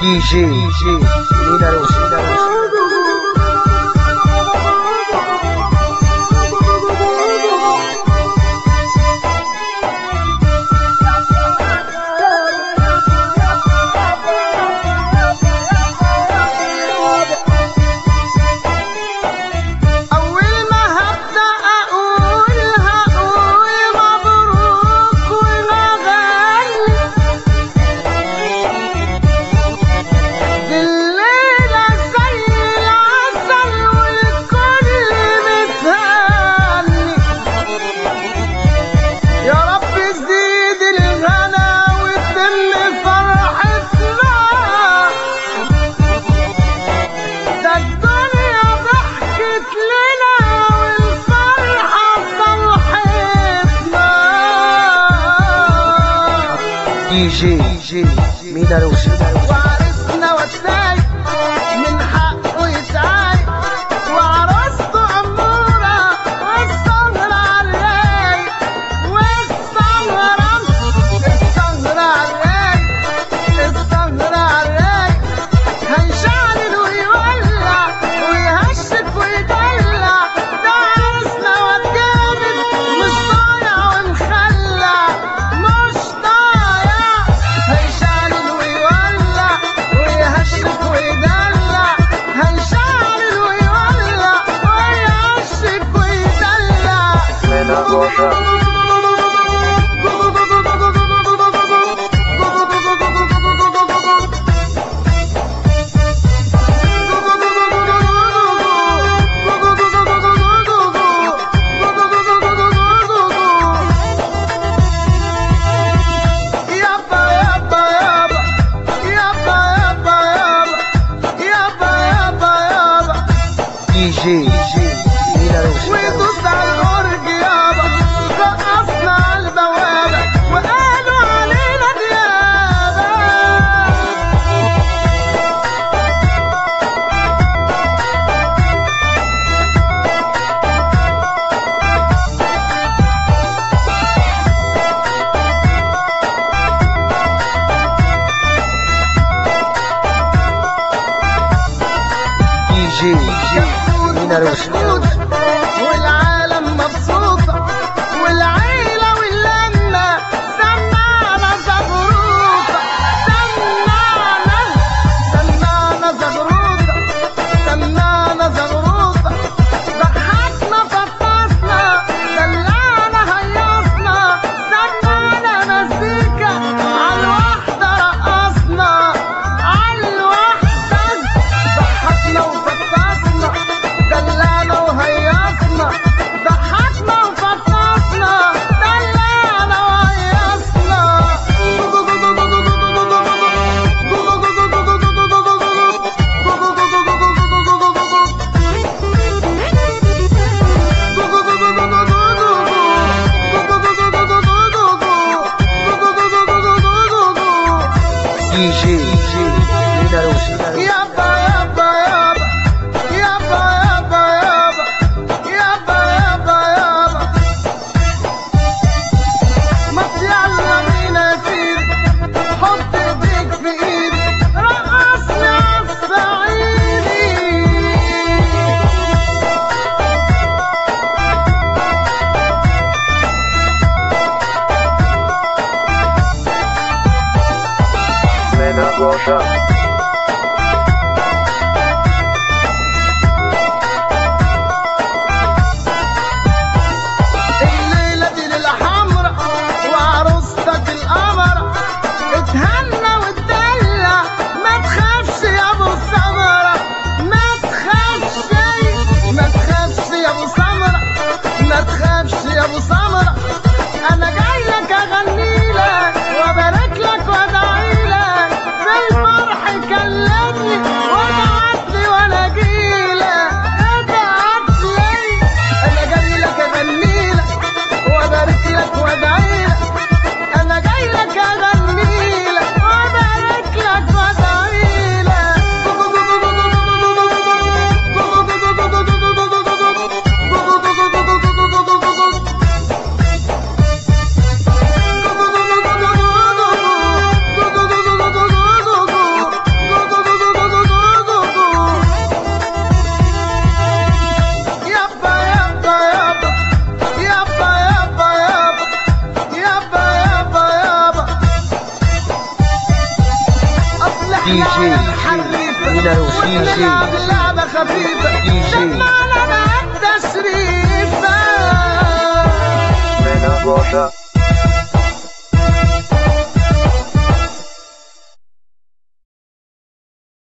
دي جي مينا روشي أول ما هبدأ أقول هقول مبروك ونغني دي الليلة زي العسل والكل متهني يا رب زيد الغلا وتم فرحتنا ده الدنيا ضحكت لنا والفرحة صلحتنا دي جي مينا روشي وعرسنا والتاي من حقه يتعاي وعروسته أمورة والسهرة عالرايق والسهرة السهرة عالرايق السهرة عالرايق هيشعلل ويولع ويهشك ويدلع ده عرسنا والجامد مش ضايع ومخلع مش ضايع هيشعلل ويولع ويهشك ويدلع هيشعلل ويولع ويهشك ويدلع مينا روشي Yabba, yabba, yabba. Yabba, yabba, yabba. Yabba, yabba, yabba. دي جي مينا روشي ويدوس على الأورج يابا رقصنا على البوابة وقالوا علينا ديابة دي جي مينا روشي والعالم مبسوطة والعيلة واللمة سمعنا زغروطة سمعنا سمعنا زغروطة سمعنا زغروطة ضحكنا فطسنا دلعنا هيصنا سمعنا مزيكا عالواحدة رقصنا عالواحدة ضحكنا وفطسنا دلعنا وهيصنا ضحكنا وفطسنا دلعنا وهيصنا دي جي مينا روشي Yabba, yabba, yabba. Yabba, yabba, yabba. Yabba, yabba, yabba. ما يلا بينا يا سيدي حط ايديك في ايدي رقصني عالصعيدي مينا روشي الليلة دي للحمرا وعروستك القمر اتهنى واتدلع ما تخافش يا ابو سمرة ما تخافش ما تخافش يا ابو سمرة ما تخافش يا ابو سمرة انا جاي لك اغني لك وابارك لك وادعي لك بالفرح دي جي الحريفة مينا روشة دي جي ونلعب لعبة خفيفة دي جي. سمعنا بقى التشريفة من أبوشة